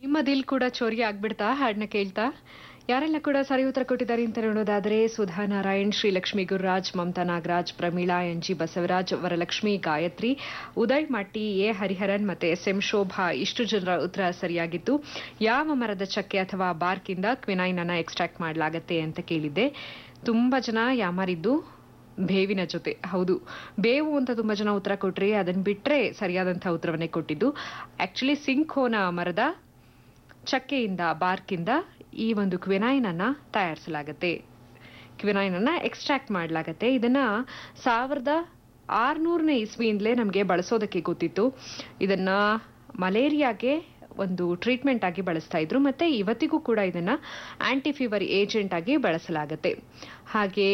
ನಿಮ್ಮ ದಿಲ್ ಕೂಡ ಚೋರಿ ಆಗ್ಬಿಡ್ತಾ ಹಾಡನ್ನ ಕೇಳ್ತಾ ಯಾರೆಲ್ಲ ಕೂಡ ಸರಿ ಉತ್ತರ ಕೊಟ್ಟಿದ್ದಾರೆ ಅಂತ ನೋಡೋದಾದ್ರೆ Sudha Narayan Srilakshmi Gururaj Mamata Nagaraj Pramila N G Basavaraj Varalakshmi Gayatri Uday Matti A Hariharan ಮತ್ತೆ ಎಸ್ ಎಂ ಶೋಭಾ ಇಷ್ಟು ಜನರ ಉತ್ತರ ಸರಿಯಾಗಿತ್ತು ಯಾವ ಮರದ ಚಕ್ಕೆ ಅಥವಾ ಬಾರ್ಕಿಂದ ಕ್ವಿನೈನ್ ಅನ್ನ ಎಕ್ಸ್ಟ್ರಾಕ್ಟ್ ಮಾಡಲಾಗತ್ತೆ ಅಂತ ಕೇಳಿದ್ದೆ ತುಂಬಾ ಜನ ಯಾಮಾರಿದ್ದು ಬೇವಿನ ಜೊತೆ ಹೌದು ಬೇವು ಅಂತ ತುಂಬಾ ಜನ ಉತ್ತರ ಕೊಟ್ರಿ ಅದನ್ನ ಬಿಟ್ರೆ ಸರಿಯಾದಂತಹ ಉತ್ತರವನ್ನೇ ಕೊಟ್ಟಿದ್ದು ಆಕ್ಚುಲಿ ಸಿಂಖೋನ ಮರದ ಚಕ್ಕೆಯಿಂದ ಬಾರ್ಕಿಂದ ಈ ಒಂದು ಕ್ವಿನೈನ್ ಅನ್ನ ತಯಾರಿಸಲಾಗತ್ತೆ ಕ್ವಿನೈನ್ ಅನ್ನ ಎಕ್ಸ್ಟ್ರಾಕ್ಟ್ ಮಾಡಲಾಗತ್ತೆ ಇದನ್ನ ಸಾವಿರದ ಆರ್ನೂರನೇ ಇಸ್ವಿಯಿಂದಲೇ ನಮಗೆ ಬಳಸೋದಕ್ಕೆ ಗೊತ್ತಿತ್ತು ಇದನ್ನ ಮಲೇರಿಯಾಗೆ ಒಂದು ಟ್ರೀಟ್ಮೆಂಟ್ ಆಗಿ ಬಳಸ್ತಾ ಇದ್ರು ಮತ್ತೆ ಇವತ್ತಿಗೂ ಕೂಡ ಇದನ್ನ ಆಂಟಿ ಫೀವರ್ ಏಜೆಂಟ್ ಆಗಿ ಬಳಸಲಾಗತ್ತೆ ಹಾಗೆ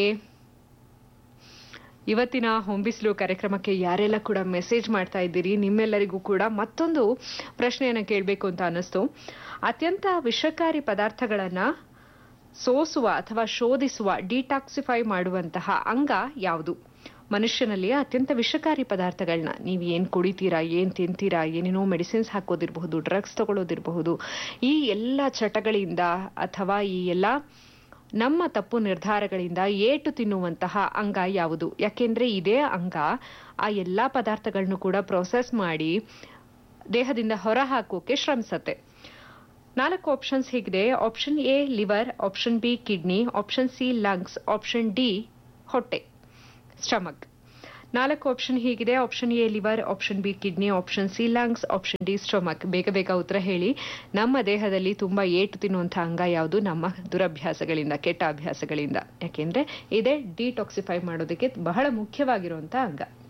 ಇವತ್ತಿನ ಹೊಂಬಿಸ್ಲು ಕಾರ್ಯಕ್ರಮಕ್ಕೆ ಯಾರೆಲ್ಲ ಕೂಡ ಮೆಸೇಜ್ ಮಾಡ್ತಾ ಇದ್ದೀರಿ ನಿಮ್ಮೆಲ್ಲರಿಗೂ ಕೂಡ ಮತ್ತೊಂದು ಪ್ರಶ್ನೆಯನ್ನ ಕೇಳಬೇಕು ಅಂತ ಅನ್ನಿಸ್ತು ಅತ್ಯಂತ ವಿಷಕಾರಿ ಪದಾರ್ಥಗಳನ್ನ ಸೋಸುವ ಅಥವಾ ಶೋಧಿಸುವ ಡಿಟಾಕ್ಸಿಫೈ ಮಾಡುವಂತಹ ಅಂಗ ಯಾವುದು ಮನುಷ್ಯನಲ್ಲಿ ಅತ್ಯಂತ ವಿಷಕಾರಿ ಪದಾರ್ಥಗಳನ್ನ ನೀವು ಏನ್ ಕುಡಿತೀರಾ ಏನ್ ತಿಂತೀರಾ ಏನೇನೋ ಮೆಡಿಸಿನ್ಸ್ ಹಾಕೋದಿರಬಹುದು ಡ್ರಗ್ಸ್ ತಗೊಳ್ಳೋದಿರಬಹುದು ಈ ಎಲ್ಲ ಚಟಗಳಿಂದ ಅಥವಾ ಈ ಎಲ್ಲ ನಮ್ಮ ತಪ್ಪು ನಿರ್ಧಾರಗಳಿಂದ ಏಟು ತಿನ್ನುವಂತಹ ಅಂಗ ಯಾವುದು ಯಾಕೆಂದ್ರೆ ಇದೇ ಅಂಗ ಆ ಎಲ್ಲಾ ಪದಾರ್ಥಗಳನ್ನು ಕೂಡ ಪ್ರೊಸೆಸ್ ಮಾಡಿ ದೇಹದಿಂದ ಹೊರ ಹಾಕೋಕೆ ಶ್ರಮಿಸತ್ತೆ ನಾಲ್ಕು ಆಪ್ಷನ್ಸ್ ಹೀಗಿದೆ option A liver option B kidney option C lungs option D ಹೊಟ್ಟೆ ಸ್ಟಮಕ್ ನಾಲ್ಕು ಆಪ್ಷನ್ ಹೀಗಿದೆ option A liver option B kidney option C lungs option D stomach ಬೇಗ ಬೇಗ ಉತ್ತರ ಹೇಳಿ ನಮ್ಮ ದೇಹದಲ್ಲಿ ತುಂಬಾ ಏಟು ತಿನ್ನುವಂತಹ ಅಂಗ ಯಾವುದು ನಮ್ಮ ದುರಭ್ಯಾಸಗಳಿಂದ ಕೆಟ್ಟ ಅಭ್ಯಾಸಗಳಿಂದ ಯಾಕೆಂದ್ರೆ ಇದೇ ಡಿಟಾಕ್ಸಿಫೈ ಮಾಡೋದಕ್ಕೆ ಬಹಳ ಮುಖ್ಯವಾಗಿರುವಂತಹ ಅಂಗ